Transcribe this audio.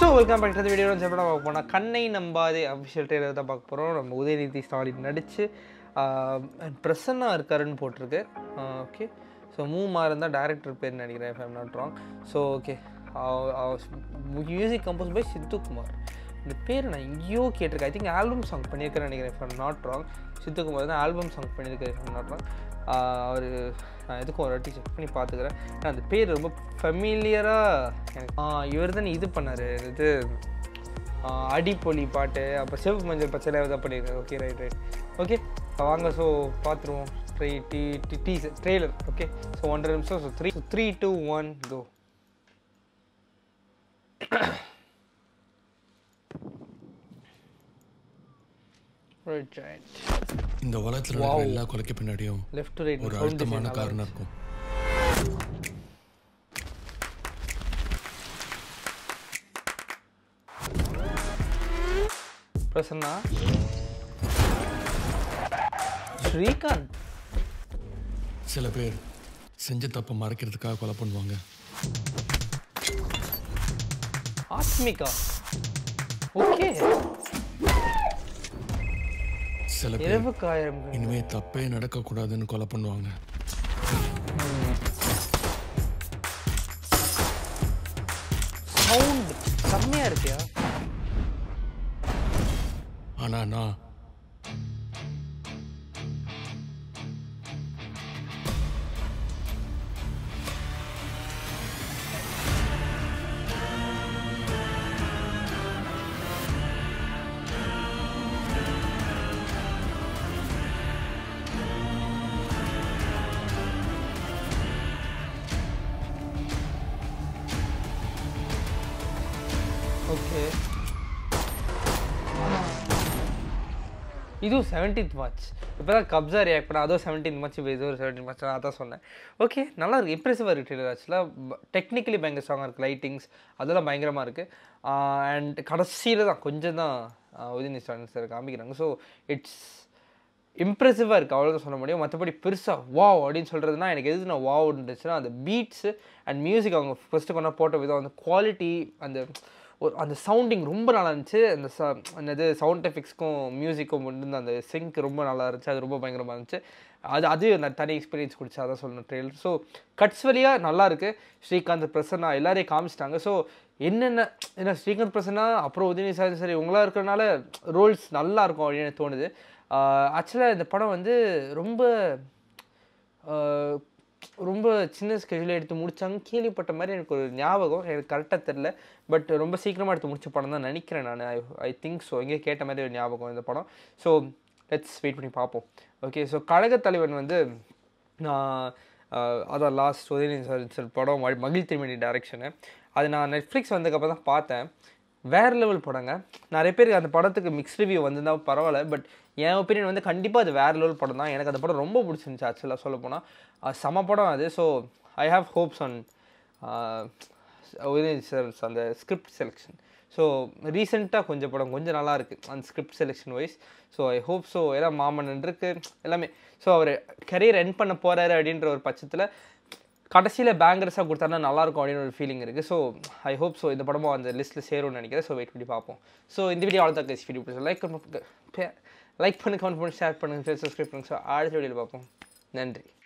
welcome back to video எப்படி பார்க்க போனால் கண்ணை நம்பாதே அஃபிஷியல் ட்ரெயிலர் தான் பார்க்க போகிறோம் நம்ம உதயநிதி ஸ்டாலின் நடித்து பிரசன்னா இருக்காருன்னு போட்டிருக்கு ஓகே ஸோ மூ மாறன் தான் டேரக்டர் பேர் நினைக்கிறேன் if I'm not wrong so okay music compose by Siddhu Kumar இந்த பேர் நான் எங்கேயோ கேட்டிருக்கேன் ஐ திங்க் ஆல்பம் சாங் பண்ணியிருக்கேன்னு நினைக்கிறேன் if I'm not wrong Siddhu Kumar தான் ஆல்பம் சாங் பண்ணியிருக்காரு if I'm not wrong அவர் நான் எதுக்கும் ஒரு வாட்டி செக் பண்ணி பார்த்துக்கிறேன் ஆனால் அந்த பேர் ரொம்ப ஃபெமிலியராக எனக்கு இவர் தானே இது பண்ணார் இது ஆ, அடிப்பொலி பாட்டு அப்புறம் சிவப்பு மஞ்சள் பச்சையில் இதாக பண்ணியிருக்காரு ஓகே ரைட் ரைட் ஓகே வாங்க ஸோ பார்த்துருவோம் try T T teaser trailer okay so ஒன்றரை நிமிஷம் so three three two one go right right இந்த உலகத்துல நடக்கிற எல்லா கொலைக்கு பின்னாடியும் லெஃப்ட் டு ரைட் ஒரு அழுத்தமான காரணம் இருக்கும் பிரசன்னா ஸ்ரீகாந்த் சில பேர் செஞ்ச தப்பை மறைக்கிறதுக்காக கொலை பண்ணுவாங்க ஆத்மிகா ஓகே சில பேர் இரவுக்கு ஆயிரம் இனிமே தப்பே நடக்கக்கூடாதுன்னு கொலை பண்ணுவாங்க சவுண்ட் செம்மையா இருக்கியா ஆனா நான் ஓகே இதுவும் செவன்டீன்த் மார்ச் இப்போ தான் கப்ஸா ரியாக்ட் பண்ண அதுவும் செவன்டீன்த் மார்ச் இப்போ இது ஒரு செவன்டீன் மார்ச் நான் அதான் சொன்னேன் ஓகே நல்லா இருக்கு இம்ப்ரெசிவாக இருக்கு ட்ரெய்லர் ஆக்சுவலாக டெக்னிக்கலி பயங்கர ஸ்ட்ராங்காக இருக்குது லைட்டிங்ஸ் அதெல்லாம் பயங்கரமாக இருக்குது அண்ட் கடைசியில் தான் கொஞ்சம் தான் உதயநிதி ஸ்டாலின் சார் காமிக்கிறாங்க ஸோ இட்ஸ் இம்ப்ரெசிவாக இருக்குது அவ்வளோதான் சொல்ல முடியும் மற்றபடி பெருசாக வாவ் அப்படின்னு சொல்கிறதுனா எனக்கு எது நான் வாவ் இருந்துச்சுன்னா அந்த பீட்ஸு அண்ட் மியூசிக் அவங்க ஃபஸ்ட்டு கொண்டா போட்ட விதம் அந்த குவாலிட்டி அந்த ஒரு அந்த சவுண்டிங் ரொம்ப நல்லா இருந்துச்சு அந்த ச என்னது சவுண்ட் எஃபெக்ட்ஸ்க்கும் மியூசிக்கும் இருந்த அந்த சிங்க் ரொம்ப நல்லா இருந்துச்சு அது ரொம்ப பயங்கரமாக இருந்துச்சு அது அது நான் தனி எக்ஸ்பீரியன்ஸ் கொடுச்சு அதான் சொல்லணும் ட்ரெயிலர் ஸோ கட்ஸ் வழியாக நல்லா இருக்கு ஸ்ரீகாந்த் பிரசன்னா எல்லாரையும் காமிச்சிட்டாங்க ஸோ என்னென்ன ஏன்னா ஸ்ரீகாந்த் பிரசன்னா அப்புறம் உதயநிதி சாரி சரி இவங்களா இருக்கிறனால ரோல்ஸ் நல்லா இருக்கும் அப்படின்னு எனக்கு தோணுது ஆக்சுவலாக இந்த படம் வந்து ரொம்ப ஆஹ், ரொம்ப சின்ன ஸ்கெட்யூல் எடுத்து முடிச்சாங்க கேள்விப்பட்ட மாதிரி எனக்கு ஒரு ஞாபகம் எனக்கு கரெக்டாக தெரில பட் ரொம்ப சீக்கிரமாக எடுத்து முடிச்ச படம் தான் நினைக்கிறேன் நான் ஐ ஐ திங்க் ஸோ எங்கேயோ கேட்ட மாதிரி ஒரு ஞாபகம் இந்த படம் ஸோ லெட்ஸ் வெயிட் பண்ணி பார்ப்போம் ஓகே ஸோ கழகத் தலைவன் வந்து நான் ஆஹ், அதான் லாஸ்ட் உதயநிதி சார் சார் படம் ம- மகிழ் திருமணி டைரக்ஷனு அது நான் நெட்ஃப்ளிக்ஸ் வந்ததுக்கப்புறம் தான் பார்த்தேன் வேறு லெவல் படங்க நிறைய பேருக்கு அந்த படத்துக்கு மிக்ஸ் ரிவ்யூ வந்திருந்தால் பரவாயில்ல பட் என் ஒப்பீனியன் வந்து கண்டிப்பாக அது வேறு லெவல் படம் தான் எனக்கு அந்த படம் ரொம்ப பிடிச்சிருந்துச்சு ஆக்சுவலாக சொல்ல போனால் செம படம் அது so I have hopes on Udhayanidhi sir அந்த ஸ்கிரிப்ட் செலெக்ஷன் ஸோ ரீசெண்டாக கொஞ்சம் படம் கொஞ்சம் நல்லா இருக்குது அந்த script selection wise so I hope so ஏன்னா மாமன்னன் இருக்கு எல்லாமே ஸோ அவர் கரியர் என் பண்ண போகிறாரு அப்படின்ற ஒரு பட்சத்தில் கடைசியில் பேங்கர்ஸாக கொடுத்தாருன்னா நல்லாயிருக்கும் அப்படின்னு ஒரு ஃபீலிங் இருக்குது ஸோ ஐ ஹோப் ஸோ இந்த படமும் அந்த லிஸ்ட்டில் சேரும்னு நினைக்கிறேன் ஸோ வெயிட் பண்ணி பார்ப்போம் ஸோ இந்த வீடியோ அவ்வளோ தான் வீடியோ பிடிச்சா லைக் லைக் பண்ணி கமெண்ட் பண்ணி ஷேர் பண்ணுங்கள் சப்ஸ்கிரைப் பண்ணுங்கள் ஸோ அடுத்த வீடியோவில் பார்ப்போம் நன்றி